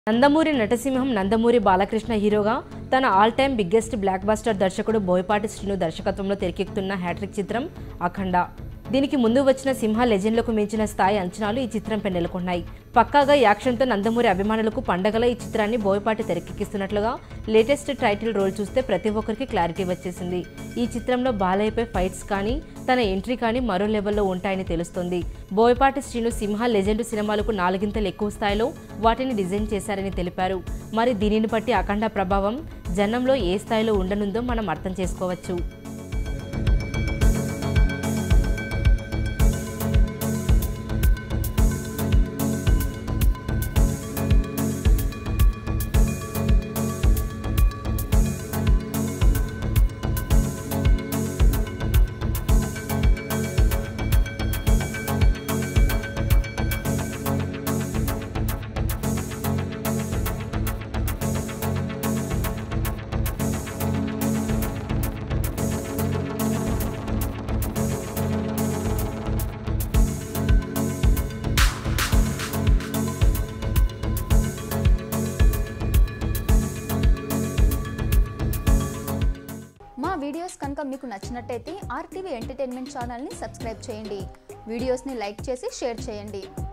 నందమూరి నటసింహం నందమూరి బాలకృష్ణ హీరోగా తన all time biggest blockbuster దర్శకుడు బోయపాటి శ్రీను దర్శకత్వంలో తెరకెక్కుతున్న హ్యాట్రిక్ చిత్రం అఖండ దీనికి ముందు వచ్చిన సింహ లెజెండ్లకు మించిన స్థాయి అంచనాలు ఈ చిత్రంపై నెలకొన్నాయి పక్కాగా యాక్షన్తో నందమూరి అభిమానులకు పండగల ఈ చిత్రాన్ని బోయపాటి తెరకెక్కిస్తున్నట్లుగా లేటెస్ట్ టైటిల్ రోల్ చూస్తే ప్రతి ఒక్కరికి క్లారిటీ వచ్చేసింది ఈ చిత్రంలో బాలయ్యపై ఫైట్స్ కానీ తన ఎంట్రీ కానీ మరో లెవెల్లో ఉంటాయని తెలుస్తోంది బోయపాటి శ్రీను సింహ లెజెండ్ సినిమాలకు నాలుగింతలు ఎక్కువ స్థాయిలో వాటిని డిజైన్ చేశారని తెలిపారు మరి దీనిని బట్టి అఖండ ప్రభావం జనంలో ఏ స్థాయిలో ఉండనుందో మనం అర్థం చేసుకోవచ్చు మా వీడియోస్ కనుక మీకు నచ్చినట్టయితే ఆర్టీవీ ఎంటర్టైన్మెంట్ ఛానల్ని సబ్స్క్రైబ్ చేయండి వీడియోస్ని లైక్ చేసి షేర్ చేయండి